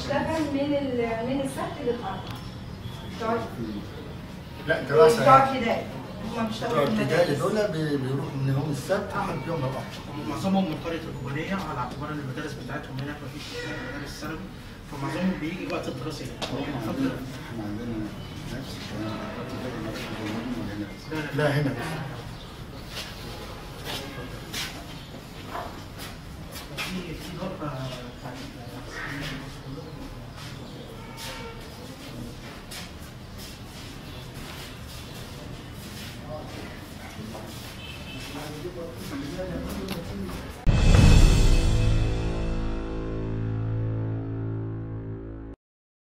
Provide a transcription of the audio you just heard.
بتشتغل من ال- من السبت للاربع بتوع لا بتوع دراسه ابتدائي هم بيشتغلوا بتوع في الابتدائي المدارس دول بي- بيروحوا من يوم السبت لحد يوم الاحد معظمهم من قريه الكوبانيه على اعتبار ان المدارس بتاعتهم هناك مفيش مدارس ثانوي فمعظمهم بيجي وقت الدراسه يعني فترة- احنا عندنا نفس الكلام نفس الكلام ولا نفس لا لا لا هنا في في ضربه بتاعت كلهم بس